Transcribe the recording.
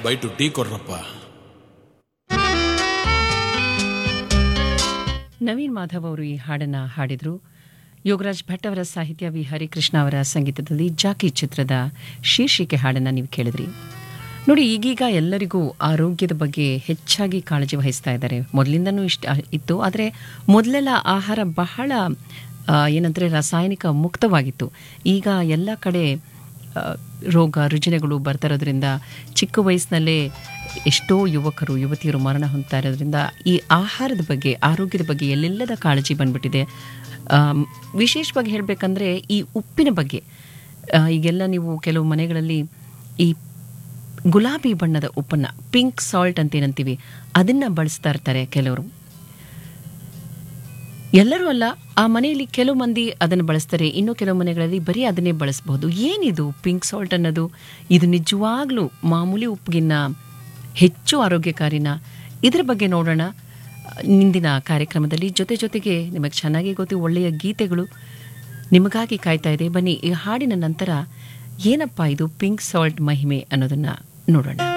bite tea ಕೊಡ್ರಪ್ಪ ನವೀನ್ ಮಾಧವ್ ಅವರು ಈ ಹಾಡನ್ನ ಹಾಡಿದ್ರು ಯೋಗರಾಜ್ ಭಟ್ ಅವರ ಸಾಹಿತ್ಯ ವಿ ಹರಿಕೃಷ್ಣ ಅವರ ಸಂಗೀತದಲ್ಲಿ ಜಾಕಿ ಚಿತ್ರದ ಶೀರ್ಷಿಕೆ ಹಾಡನ್ನ ನೀವು ಕೇಳಿದ್ರಿ ನೋಡಿ ಈಗೀಗ ಎಲ್ಲರಿಗೂ ಆರೋಗ್ಯದ ಬಗ್ಗೆ ಹೆಚ್ಚಾಗಿ ಕಾಳಜಿ ವಹಿಸ್ತಾ ಇದ್ದಾರೆ ಮೊದಲಿಂದನೂ ಇಷ್ಟ ಇತ್ತು ಆದರೆ ಮೊದಲೆಲ್ಲ ಆಹಾರ ಬಹಳ ಆ, ಏನಂದ್ರೆ ರಾಸಾಯನಿಕ ಮುಕ್ತವಾಗಿತ್ತು ಈಗ ಎಲ್ಲ ಕಡೆ ಆ, ರೋಗ ರುಜಿನಗಳು ಬರ್ತಾ ಇರೋದ್ರಿಂದ ಚಿಕ್ಕ ವಯಸ್ಸಿನಲ್ಲೇ ಎಷ್ಟೋ ಯುವಕರು ಯುವತಿಯರು ಮರಣ ಹೊಂದ್ತಾ ಇರೋದ್ರಿಂದ ಈ ಆಹಾರದ ಬಗ್ಗೆ ಆರೋಗ್ಯದ ಬಗ್ಗೆ ಎಲ್ಲೆಲ್ಲದ ಕಾಳಜಿ ಬಂದ್ಬಿಟ್ಟಿದೆ ಆಮ್, ವಿಶೇಷವಾಗಿ ಹೇಳಬೇಕಂದ್ರೆ ಈ ಉಪ್ಪಿನ ಬಗ್ಗೆ ಆ, ಈಗೆಲ್ಲ ನೀವು ಕೆಲವು ಮನೆಗಳಲ್ಲಿ ಈ ಗುಲಾಬಿ ಬಣ್ಣದ ಉಪ್ಪನ್ನ ಪಿಂಕ್ ಸಾಲ್ಟ್ ಅಂತ ಏನಂತೀವಿ ಅದನ್ನ ಬಳಸ್ತಾ ಇರ್ತಾರೆ ಕೆಲವರು ಎಲ್ಲರೂ ಅಲ್ಲ ಆ ಮನೆಯಲ್ಲಿ ಕೆಲವು ಮಂದಿ ಅದನ್ನು ಬಳಸ್ತಾರೆ ಇನ್ನು ಕೆಲವು ಮನೆಗಳಲ್ಲಿ ಬರೀ ಅದನ್ನೇ ಬಳಸಬಹುದು ಏನಿದು ಪಿಂಕ್ ಸಾಲ್ಟ್ ಅನ್ನೋದು ಇದು ನಿಜವಾಗ್ಲೂ ಮಾಮೂಲಿ ಉಪ್ಪಿಗಿನ್ನ ಹೆಚ್ಚು ಆರೋಗ್ಯಕಾರಿನ ಇದರ ಬಗ್ಗೆ ನೋಡೋಣ ಇಂದಿನ ಕಾರ್ಯಕ್ರಮದಲ್ಲಿ ಜೊತೆ ಜೊತೆಗೆ ನಿಮಗೆ ಚೆನ್ನಾಗಿ ಗೊತ್ತು ಒಳ್ಳೆಯ ಗೀತೆಗಳು ನಿಮಗಾಗಿ ಕಾಯ್ತಾ ಇದೆ ಬನ್ನಿ ಈ ಹಾಡಿನ ನಂತರ ಏನಪ್ಪ ಇದು ಪಿಂಕ್ ಸಾಲ್ಟ್ ಮಹಿಮೆ ಅನ್ನೋದನ್ನ ನೋಡೋಣ